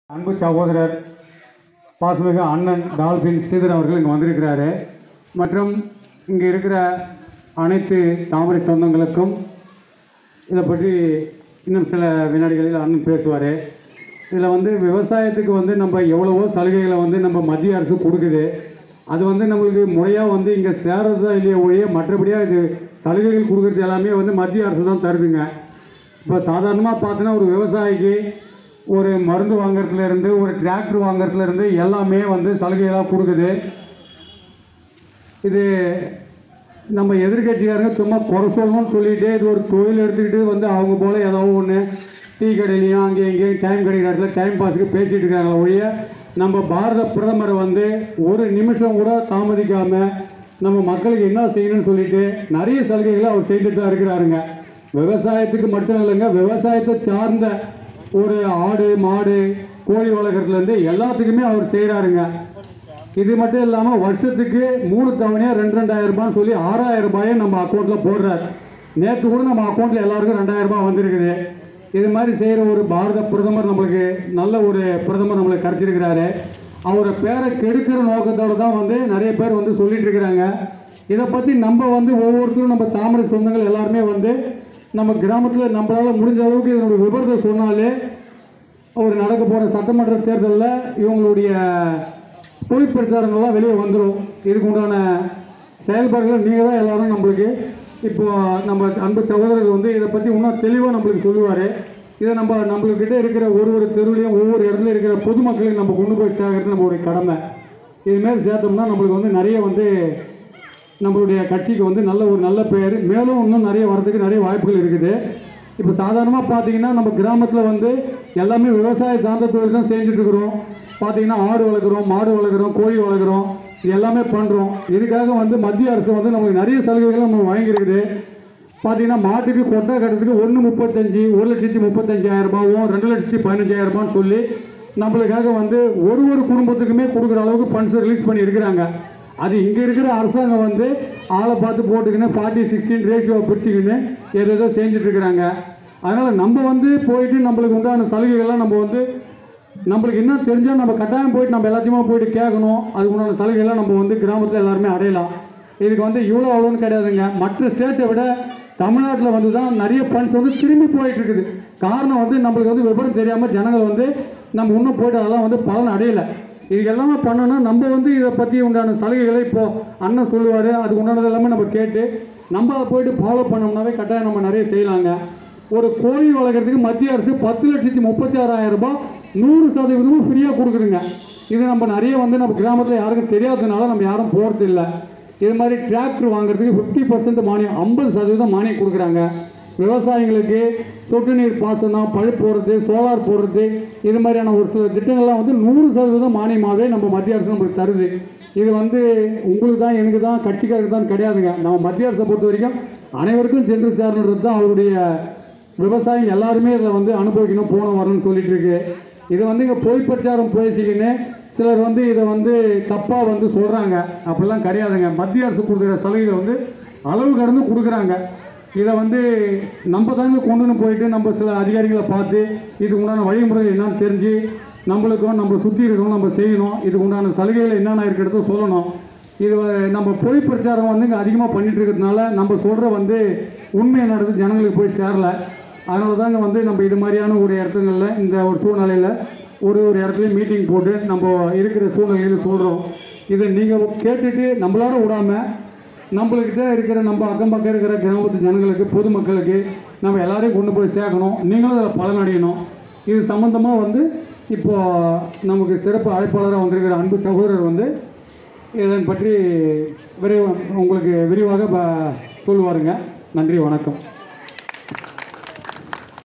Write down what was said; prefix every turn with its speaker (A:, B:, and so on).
A: அன்பு சகோதரர் பாசமிகு அண்ணன் டால்பின் ஸ்ரீதர் அவர்கள் இங்கே வந்திருக்கிறாரு மற்றும் இங்கே இருக்கிற அனைத்து தாமரை சொந்தங்களுக்கும் இதை பற்றி இன்னும் சில வினாடிகளில் அண்ணன் பேசுவார் இதில் வந்து விவசாயத்துக்கு வந்து நம்ம எவ்வளவோ சலுகைகளை வந்து நம்ம மத்திய அரசு கொடுக்குது அது வந்து நம்மளுக்கு முறையாக வந்து இங்கே சேரதா இல்லையா ஒழிய மற்றபடியாக இது சலுகைகள் கொடுக்குறது எல்லாமே வந்து மத்திய அரசு தான் தருதுங்க இப்போ சாதாரணமாக பார்த்தோன்னா ஒரு விவசாயிக்கு ஒரு மருந்து வாங்குறதுல இருந்து ஒரு டிராக்டர் வாங்குறதுல இருந்து எல்லாமே வந்து சலுகைகளாக கொடுக்குது இது நம்ம எதிர்கட்சிக்காரங்க சும்மா குறை சொல்லணும்னு சொல்லிட்டு இது ஒரு தொழில் எடுத்துக்கிட்டு வந்து அவங்க போல ஏதோ ஒன்று டீ கடையிலையும் அங்கே இங்கேயும் டைம் கிடைக்கிற இடத்துல டைம் பாஸுக்கு பேசிகிட்டு இருக்காங்க ஒழிய நம்ம பாரத பிரதமர் வந்து ஒரு நிமிஷம் கூட தாமதிக்காமல் நம்ம மக்களுக்கு என்ன செய்யணும்னு சொல்லிட்டு நிறைய சலுகைகளை அவர் செய்துட்டு தான் இருக்கிறாருங்க விவசாயத்துக்கு மட்டும் இல்லைங்க விவசாயத்தை சார்ந்த ஒரு ஆடு மாடு கோழி வளர்க்குறதுலேருந்து எல்லாத்துக்குமே அவர் செய்கிறாருங்க இது மட்டும் இல்லாமல் வருஷத்துக்கு மூணு தவணையாக ரெண்டு ரெண்டாயிரம் ரூபான்னு சொல்லி ஆறாயிரம் ரூபாயை நம்ம அக்கௌண்ட்டில் போடுறார் நேற்று கூட நம்ம அக்கௌண்ட்டில் எல்லாருக்கும் ரெண்டாயிரம் ரூபாய் வந்திருக்குது இது மாதிரி செய்கிற ஒரு பாரத பிரதமர் நம்மளுக்கு நல்ல ஒரு பிரதமர் நம்மளுக்கு கிடச்சிருக்கிறாரு அவரை பேரை கெடுக்கிற நோக்கத்தோடு தான் வந்து நிறைய பேர் வந்து சொல்லிட்டு இருக்கிறாங்க இதை பற்றி நம்ம வந்து ஒவ்வொருத்தரும் நம்ம தாமரை சொந்தங்கள் எல்லாருமே வந்து நம்ம கிராமத்தில் நம்மளால் முடிஞ்ச அளவுக்கு இதனுடைய விபரத்தை சொன்னாலே ஒரு நடக்க போகிற சட்டமன்ற தேர்தலில் இவங்களுடைய பொய் பிரச்சாரங்கள்லாம் வெளியே வந்துடும் இதுக்கு உண்டான செயல்பாடுகள் நீங்கள் தான் எல்லாரும் நம்மளுக்கு இப்போ நம்ம அன்பு சகோதரர் வந்து இதை பற்றி இன்னும் தெளிவாக நம்மளுக்கு சொல்லுவார் இதை நம்ம நம்மளுக்கிட்ட இருக்கிற ஒரு ஒரு தெருவுலையும் ஒவ்வொரு இடத்துல இருக்கிற பொதுமக்களையும் நம்ம கொண்டு போய் சேர்க்கறது நம்மளுடைய கடமை இதுமாரி சேர்த்தோம்னா நம்மளுக்கு வந்து நிறைய வந்து நம்மளுடைய கட்சிக்கு வந்து நல்ல ஒரு நல்ல பெயர் மேலும் இன்னும் நிறைய வரதுக்கு நிறைய வாய்ப்புகள் இருக்குது இப்போ சாதாரணமாக பார்த்தீங்கன்னா நம்ம கிராமத்தில் வந்து எல்லாமே விவசாய சார்ந்த தொழில் தான் செஞ்சுட்டு இருக்கிறோம் பார்த்தீங்கன்னா ஆடு வளர்க்குறோம் மாடு வளர்க்குறோம் கோழி வளர்க்குறோம் இது எல்லாமே பண்ணுறோம் இதுக்காக வந்து மத்திய அரசு வந்து நம்மளுக்கு நிறைய சலுகைகள் நம்ம வாங்கியிருக்குது பார்த்தீங்கன்னா மாட்டுக்கு கொட்டை கட்டுறதுக்கு ஒன்று முப்பத்தஞ்சு ஒரு லட்சத்தி முப்பத்தஞ்சாயிரம் ரூபாவும் ரெண்டு லட்சத்தி பதினஞ்சாயிரம் ரூபான்னு சொல்லி நம்மளுக்காக வந்து ஒரு ஒரு குடும்பத்துக்குமே கொடுக்குற அளவுக்கு ஃபண்ட்ஸ் ரிலீஸ் பண்ணி இருக்கிறாங்க அது இங்கே இருக்கிற அரசாங்கம் வந்து ஆளை பார்த்து போட்டுக்கின்னு ஃபார்ட்டி சிக்ஸ்டீன் ரேஷியோவை பிரிச்சுக்கின்னு ஏதோ செஞ்சுட்டு இருக்கிறாங்க அதனால் நம்ம வந்து போயிட்டு நம்மளுக்கு உண்டான சலுகைகள்லாம் நம்ம வந்து நம்மளுக்கு என்ன தெரிஞ்சால் நம்ம கட்டாயம் போயிட்டு நம்ம எல்லாத்தையுமே போயிட்டு கேட்கணும் அதுக்கு உண்டான சலுகைகள்லாம் நம்ம வந்து கிராமத்தில் எல்லாருமே அடையலாம் இதுக்கு வந்து இவ்வளோ அவ்வளோன்னு கிடையாதுங்க மற்ற ஸ்டேட்டை விட தமிழ்நாட்டில் வந்து தான் நிறைய ஃபண்ட்ஸ் வந்து திரும்பி போயிட்டு இருக்குது காரணம் வந்து நம்மளுக்கு வந்து விவரம் தெரியாமல் ஜனங்கள் வந்து நம்ம இன்னும் போயிட்டு அதெல்லாம் வந்து பலன் அடையலை இதுக்கு எல்லாமே பண்ணணும் நம்ம வந்து இதை பற்றி உண்டான சலுகைகளை இப்போ அண்ணன் சொல்லுவார் அதுக்கு உண்டானது எல்லாமே நம்ம கேட்டு நம்ம அதை போயிட்டு ஃபாலோ பண்ணோம்னாவே கட்டாயம் நம்ம நிறைய செய்யலாங்க ஒரு கோழி வளர்க்குறதுக்கு மத்திய அரசு பத்து லட்சத்தி முப்பத்தி ஆறாயிரம் ரூபாய் நூறு சதவீதமும் ஃப்ரீயாக கொடுக்குதுங்க இது நம்ம நிறைய வந்து நம்ம கிராமத்தில் யாருக்கும் தெரியாததுனால நம்ம யாரும் போகிறது இல்லை இது மாதிரி டிராக்டர் வாங்குறதுக்கு ஃபிஃப்டி பர்சன்ட் மானியம் ஐம்பது சதவீதம் மானியம் கொடுக்குறாங்க விவசாயிங்களுக்கு சொட்டு நீர் பாசனம் பழுப்பு போடுறது சோலார் போடுறது இது மாதிரியான ஒரு சில திட்டங்கள்லாம் வந்து நூறு சதவீதம் மானியமாகவே நம்ம மத்திய அரசு நம்மளுக்கு தருது இது வந்து உங்களுக்கு தான் எனக்கு தான் கட்சிக்காரருக்கு தான் கிடையாதுங்க நம்ம மத்திய அரசை பொறுத்த வரைக்கும் அனைவருக்கும் சென்று சேரணுன்றது தான் அவருடைய விவசாயம் எல்லாருமே இதை வந்து அனுபவிக்கணும் போன வரணும்னு சொல்லிட்டு இருக்கு இது வந்து இங்கே பொய் பிரச்சாரம் பேசிக்கின்னு சிலர் வந்து இதை வந்து தப்பாக வந்து சொல்கிறாங்க அப்படிலாம் கிடையாதுங்க மத்திய அரசு கொடுக்குற சலுகைகளை வந்து அளவு கடந்து கொடுக்குறாங்க இதை வந்து நம்ம தாங்க கொண்டுன்னு போயிட்டு நம்ம சில அதிகாரிகளை பார்த்து இதுக்கு உண்டான வழிமுறை என்னன்னு தெரிஞ்சு நம்மளுக்கும் நம்ம சுற்றி இருக்கணும் நம்ம செய்யணும் இதுக்கு உண்டான சலுகைகள் என்னென்ன இருக்கிறத சொல்லணும் இது நம்ம பொய் பிரச்சாரம் வந்து இங்கே அதிகமாக பண்ணிட்டு இருக்கிறதுனால நம்ம சொல்கிற வந்து உண்மை நடந்து ஜனங்களுக்கு போய் சேரல அதனால தாங்க வந்து நம்ம இது மாதிரியான ஒரு இடத்துங்களில் இந்த ஒரு சூழ்நிலையில் ஒரு ஒரு இடத்துலையும் மீட்டிங் போட்டு நம்ம இருக்கிற சூழ்நிலையில் சொல்கிறோம் இதை நீங்கள் கேட்டுட்டு நம்மளால விடாமல் நம்மளுக்கிட்ட இருக்கிற நம்ம அக்கம் பக்கம் இருக்கிற கிராமத்து ஜனங்களுக்கு பொதுமக்களுக்கு நம்ம எல்லாரையும் கொண்டு போய் சேர்க்கணும் நீங்களும் அதில் பலனடையணும் இது சம்மந்தமாக வந்து இப்போ நமக்கு சிறப்பு அழைப்பாளராக வந்திருக்கிற அன்பு சகோதரர் வந்து இதன் பற்றி விரைவ உங்களுக்கு விரிவாக ப- சொல்லுவாருங்க நன்றி வணக்கம்